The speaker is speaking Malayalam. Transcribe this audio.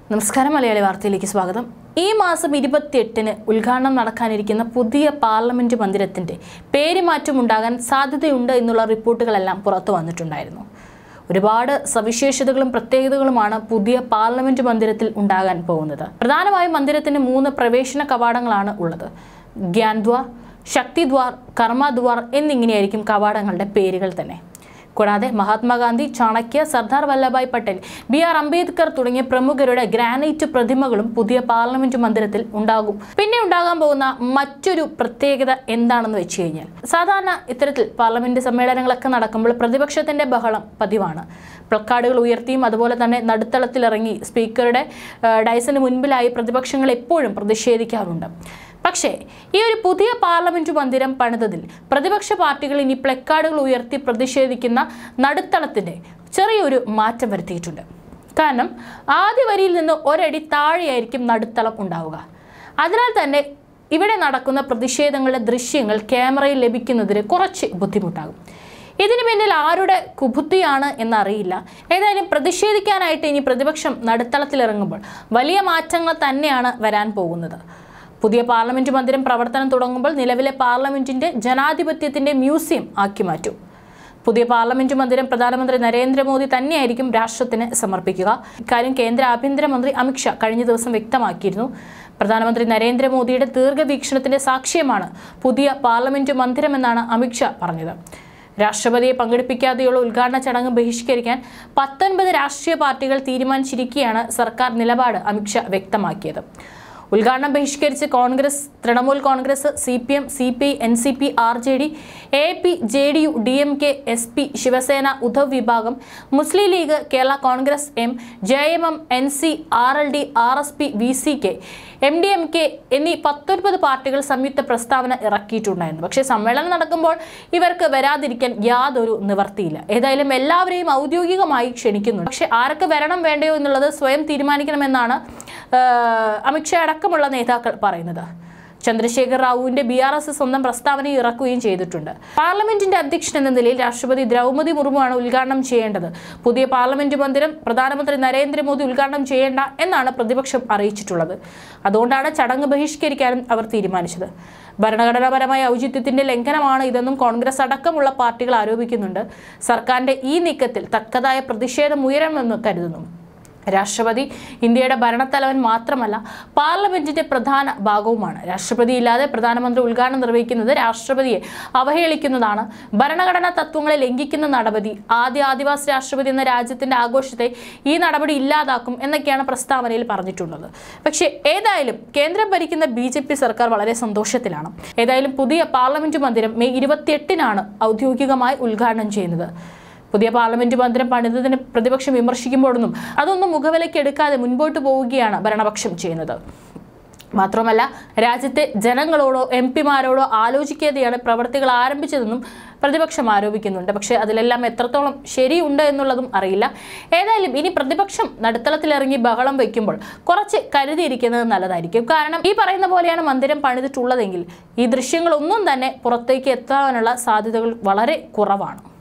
നമസ്കാരം മലയാളി വാർത്തയിലേക്ക് സ്വാഗതം ഈ മാസം ഇരുപത്തിയെട്ടിന് ഉദ്ഘാടനം നടക്കാനിരിക്കുന്ന പുതിയ പാർലമെന്റ് മന്ദിരത്തിന്റെ പേരുമാറ്റം ഉണ്ടാകാൻ സാധ്യതയുണ്ട് എന്നുള്ള റിപ്പോർട്ടുകളെല്ലാം പുറത്തു വന്നിട്ടുണ്ടായിരുന്നു ഒരുപാട് സവിശേഷതകളും പ്രത്യേകതകളുമാണ് പുതിയ പാർലമെന്റ് മന്ദിരത്തിൽ ഉണ്ടാകാൻ പോകുന്നത് പ്രധാനമായും മന്ദിരത്തിന് മൂന്ന് പ്രവേശന കവാടങ്ങളാണ് ഉള്ളത് ഗ്യാൻദ്വാർ ശക്തിദ്വാർ കർമ്മദ്വാർ എന്നിങ്ങനെയായിരിക്കും കവാടങ്ങളുടെ പേരുകൾ തന്നെ കൂടാതെ മഹാത്മാഗാന്ധി ചാണക്യ സർദാർ വല്ലഭായ് പട്ടേൽ ബി ആർ അംബേദ്കർ തുടങ്ങിയ പ്രമുഖരുടെ ഗ്രാനൈറ്റ് പ്രതിമകളും പുതിയ പാർലമെന്റ് മന്ദിരത്തിൽ ഉണ്ടാകും പിന്നെ ഉണ്ടാകാൻ പോകുന്ന മറ്റൊരു പ്രത്യേകത എന്താണെന്ന് വെച്ച് കഴിഞ്ഞാൽ സാധാരണ ഇത്തരത്തിൽ പാർലമെന്റ് സമ്മേളനങ്ങളൊക്കെ നടക്കുമ്പോൾ പ്രതിപക്ഷത്തിന്റെ ബഹളം പതിവാണ് പ്ലക്കാർഡുകൾ ഉയർത്തിയും അതുപോലെ തന്നെ നടുത്തളത്തിലിറങ്ങി സ്പീക്കറുടെ ആ, ഡയസിന് മുൻപിലായി പ്രതിപക്ഷങ്ങൾ എപ്പോഴും പ്രതിഷേധിക്കാറുണ്ട് പക്ഷേ ഈ ഒരു പുതിയ പാർലമെന്റ് മന്ദിരം പണിതതിൽ പ്രതിപക്ഷ പാർട്ടികൾ ഇനി പ്ലക്കാർഡുകൾ ഉയർത്തി പ്രതിഷേധിക്കുന്ന നടുത്തളത്തിന്റെ ചെറിയൊരു മാറ്റം വരുത്തിയിട്ടുണ്ട് കാരണം ആദ്യ വരിയിൽ നിന്ന് ഒരടി താഴെയായിരിക്കും നടുത്തളം ഉണ്ടാവുക അതിനാൽ തന്നെ ഇവിടെ നടക്കുന്ന പ്രതിഷേധങ്ങളുടെ ദൃശ്യങ്ങൾ ക്യാമറയിൽ ലഭിക്കുന്നതിന് കുറച്ച് ബുദ്ധിമുട്ടാകും ഇതിന് പിന്നിൽ ആരുടെ കുബുദ്ധിയാണ് എന്നറിയില്ല ഏതായാലും പ്രതിഷേധിക്കാനായിട്ട് ഇനി പ്രതിപക്ഷം നടുത്തളത്തിലിറങ്ങുമ്പോൾ വലിയ മാറ്റങ്ങൾ തന്നെയാണ് വരാൻ പോകുന്നത് പുതിയ പാർലമെന്റ് മന്ദിരം പ്രവർത്തനം തുടങ്ങുമ്പോൾ നിലവിലെ പാർലമെന്റിന്റെ ജനാധിപത്യത്തിന്റെ മ്യൂസിയം ആക്കി മാറ്റും പുതിയ പാർലമെന്റ് മന്ദിരം പ്രധാനമന്ത്രി നരേന്ദ്രമോദി തന്നെയായിരിക്കും രാഷ്ട്രത്തിന് സമർപ്പിക്കുക ഇക്കാര്യം കേന്ദ്ര ആഭ്യന്തരമന്ത്രി അമിത്ഷാ കഴിഞ്ഞ ദിവസം വ്യക്തമാക്കിയിരുന്നു പ്രധാനമന്ത്രി നരേന്ദ്രമോദിയുടെ ദീർഘവീക്ഷണത്തിന്റെ സാക്ഷ്യമാണ് പുതിയ പാർലമെന്റ് മന്ദിരമെന്നാണ് അമിത്ഷാ പറഞ്ഞത് രാഷ്ട്രപതിയെ പങ്കെടുപ്പിക്കാതെയുള്ള ഉദ്ഘാടന ചടങ്ങ് ബഹിഷ്കരിക്കാൻ പത്തൊൻപത് രാഷ്ട്രീയ പാർട്ടികൾ തീരുമാനിച്ചിരിക്കെയാണ് സർക്കാർ നിലപാട് അമിത്ഷാ വ്യക്തമാക്കിയത് ഉദ്ഘാടനം ബഹിഷ്കരിച്ച് Congress Trinamool Congress C P M C P N C P R J D A P J D U D M K S P Shiv Sena Uddhav വിഭാഗം Muslim League Kerala Congress M J M M N C R L D R S P V C K M D M K എന്നീ പത്തൊൻപത് പാർട്ടികൾ സംയുക്ത പ്രസ്താവന ഇറക്കിയിട്ടുണ്ടായിരുന്നു പക്ഷേ സമ്മേളനം നടക്കുമ്പോൾ ഇവർക്ക് വരാതിരിക്കാൻ യാതൊരു നിവർത്തിയില്ല ഏതായാലും എല്ലാവരെയും ഔദ്യോഗികമായി ക്ഷണിക്കുന്നുണ്ട് പക്ഷേ ആരൊക്കെ വരണം വേണ്ടയോ എന്നുള്ളത് സ്വയം തീരുമാനിക്കണമെന്നാണ് ആ, അമിത്ഷാ അടക്കമുള്ള നേതാക്കൾ പറയുന്നത് ചന്ദ്രശേഖർ റാവുവിന്റെ ബി ആർ എസ് സ്വന്തം പ്രസ്താവന ഇറക്കുകയും ചെയ്തിട്ടുണ്ട് പാർലമെന്റിന്റെ അധ്യക്ഷൻ എന്ന നിലയിൽ രാഷ്ട്രപതി ദ്രൗപദി മുർമുവാണ് ഉദ്ഘാടനം ചെയ്യേണ്ടത് പുതിയ പാർലമെന്റ് മന്ദിരം പ്രധാനമന്ത്രി നരേന്ദ്രമോദി ഉദ്ഘാടനം ചെയ്യേണ്ട എന്നാണ് പ്രതിപക്ഷം അറിയിച്ചിട്ടുള്ളത് അതുകൊണ്ടാണ് ചടങ്ങ് ബഹിഷ്കരിക്കാനും അവർ തീരുമാനിച്ചത് ഭരണഘടനാപരമായ ഔചിത്യത്തിന്റെ ലംഘനമാണ് ഇതെന്നും കോൺഗ്രസ് അടക്കമുള്ള പാർട്ടികൾ ആരോപിക്കുന്നുണ്ട് സർക്കാരിന്റെ ഈ നീക്കത്തിൽ തക്കതായ പ്രതിഷേധം ഉയരണമെന്ന് കരുതുന്നു രാഷ്ട്രപതി ഇന്ത്യയുടെ ഭരണത്തലവൻ മാത്രമല്ല പാർലമെന്റിന്റെ പ്രധാന ഭാഗവുമാണ് രാഷ്ട്രപതി ഇല്ലാതെ പ്രധാനമന്ത്രി ഉദ്ഘാടനം നിർവഹിക്കുന്നത് രാഷ്ട്രപതിയെ അവഹേളിക്കുന്നതാണ് ഭരണഘടനാ തത്വങ്ങളെ ലംഘിക്കുന്ന നടപടി ആദ്യ ആദിവാസി രാഷ്ട്രപതി എന്ന രാജ്യത്തിന്റെ ആഘോഷത്തെ ഈ നടപടി ഇല്ലാതാക്കും എന്നൊക്കെയാണ് പ്രസ്താവനയിൽ പറഞ്ഞിട്ടുള്ളത് പക്ഷേ ഏതായാലും കേന്ദ്രം ഭരിക്കുന്ന ബി ജെ പി സർക്കാർ വളരെ സന്തോഷത്തിലാണ് ഏതായാലും പുതിയ പാർലമെന്റ് മന്ദിരം മെയ് ഇരുപത്തിയെട്ടിനാണ് ഔദ്യോഗികമായി ഉദ്ഘാടനം ചെയ്യുന്നത് പുതിയ പാർലമെന്റ് മന്ദിരം പണിതതിന് പ്രതിപക്ഷം വിമർശിക്കുമ്പോഴൊന്നും അതൊന്നും മുഖവിലയ്ക്ക് എടുക്കാതെ മുൻപോട്ട് പോവുകയാണ് ഭരണപക്ഷം ചെയ്യുന്നത് മാത്രമല്ല രാജ്യത്തെ ജനങ്ങളോടോ എം പിമാരോടോ ആലോചിക്കാതെയാണ് പ്രവർത്തികൾ ആരംഭിച്ചതെന്നും പ്രതിപക്ഷം ആരോപിക്കുന്നുണ്ട് പക്ഷേ അതിലെല്ലാം എത്രത്തോളം ശരിയുണ്ട് എന്നുള്ളതും അറിയില്ല ഏതായാലും ഇനി പ്രതിപക്ഷം നടുത്തളത്തിലിറങ്ങി ബഹളം വയ്ക്കുമ്പോൾ കുറച്ച് കരുതിയിരിക്കുന്നത് നല്ലതായിരിക്കും കാരണം ഈ പറയുന്ന പോലെയാണ് മന്ദിരം പണിതിട്ടുള്ളതെങ്കിൽ ഈ ദൃശ്യങ്ങളൊന്നും തന്നെ പുറത്തേക്ക് എത്താനുള്ള സാധ്യതകൾ വളരെ കുറവാണ്